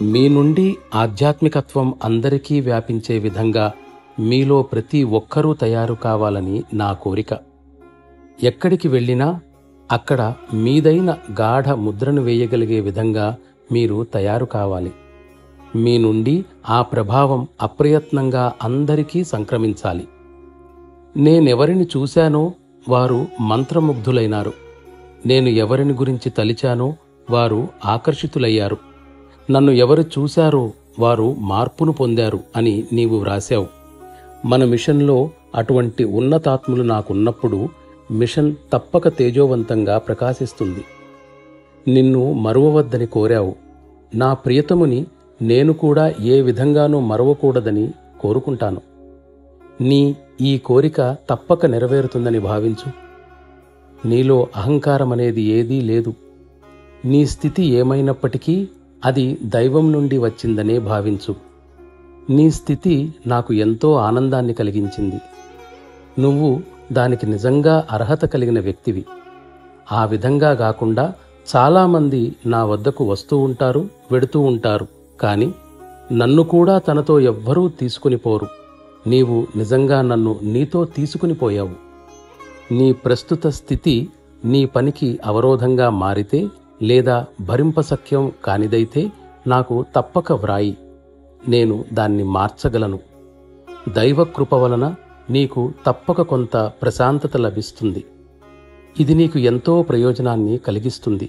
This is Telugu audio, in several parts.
మీ నుండి ఆధ్యాత్మికత్వం అందరికీ వ్యాపించే విధంగా మీలో ప్రతి ఒక్కరూ తయారు కావాలని నా కోరిక ఎక్కడికి వెళ్ళినా అక్కడ మీదైన గాఢ ముద్రను వేయగలిగే విధంగా మీరు తయారు కావాలి మీ నుండి ఆ ప్రభావం అప్రయత్నంగా అందరికీ సంక్రమించాలి నేనెవరిని చూశానో వారు మంత్రముగ్ధులైనారు నేను ఎవరిని గురించి తలిచానో వారు ఆకర్షితులయ్యారు నన్ను ఎవరు చూశారో వారు మార్పును పొందారు అని నీవు వ్రాశావు మన మిషన్లో అటువంటి ఉన్నతాత్ములు నాకున్నప్పుడు మిషన్ తప్పక తేజోవంతంగా ప్రకాశిస్తుంది నిన్ను మరువవద్దని కోరావు నా ప్రియతముని నేను కూడా ఏ విధంగానూ మరవకూడదని కోరుకుంటాను నీ ఈ కోరిక తప్పక నెరవేరుతుందని భావించు నీలో అహంకారమనేది ఏదీ లేదు నీ స్థితి ఏమైనప్పటికీ అది దైవం నుండి వచ్చిందనే భావించు నీ స్థితి నాకు ఎంతో ఆనందాన్ని కలిగించింది నువ్వు దానికి నిజంగా అర్హత కలిగిన వ్యక్తివి ఆ విధంగా కాకుండా చాలామంది నా వద్దకు వస్తూ ఉంటారు వెడుతూ ఉంటారు కాని నన్ను కూడా తనతో ఎవ్వరూ తీసుకుని పోరు నీవు నిజంగా నన్ను నీతో తీసుకుని పోయావు నీ ప్రస్తుత స్థితి నీ పనికి అవరోధంగా మారితే లేదా భరింపసఖ్యం కానిదైతే నాకు తప్పక వ్రాయి నేను దాన్ని మార్చగలను దైవకృప వలన నీకు తప్పక కొంత ప్రశాంతత లభిస్తుంది ఇది నీకు ఎంతో ప్రయోజనాన్ని కలిగిస్తుంది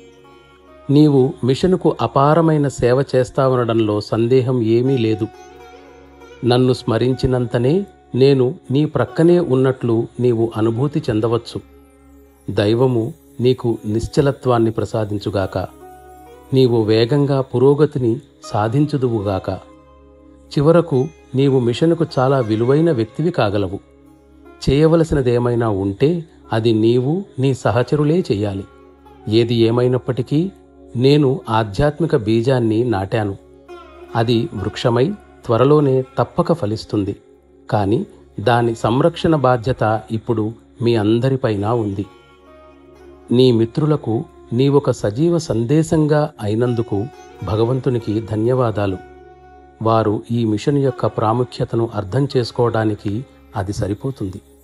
నీవు మిషనుకు అపారమైన సేవ చేస్తావనడంలో సందేహం ఏమీ లేదు నన్ను స్మరించినంతనే నేను నీ ప్రక్కనే ఉన్నట్లు నీవు అనుభూతి చెందవచ్చు దైవము నీకు నిశ్చలత్వాన్ని ప్రసాదించుగాక నీవు వేగంగా పురోగతిని సాధించుదువుగాక చివరకు నీవు మిషనుకు చాలా విలువైన వ్యక్తివి కాగలవు చేయవలసినదేమైనా ఉంటే అది నీవు నీ సహచరులే చెయ్యాలి ఏది ఏమైనప్పటికీ నేను ఆధ్యాత్మిక బీజాన్ని నాటాను అది వృక్షమై త్వరలోనే తప్పక ఫలిస్తుంది కాని దాని సంరక్షణ బాధ్యత ఇప్పుడు మీ అందరిపైన ఉంది నీ మిత్రులకు నీవొక సజీవ సందేశంగా అయినందుకు భగవంతునికి ధన్యవాదాలు వారు ఈ మిషన్ యొక్క ప్రాముఖ్యతను అర్థం చేసుకోవడానికి అది సరిపోతుంది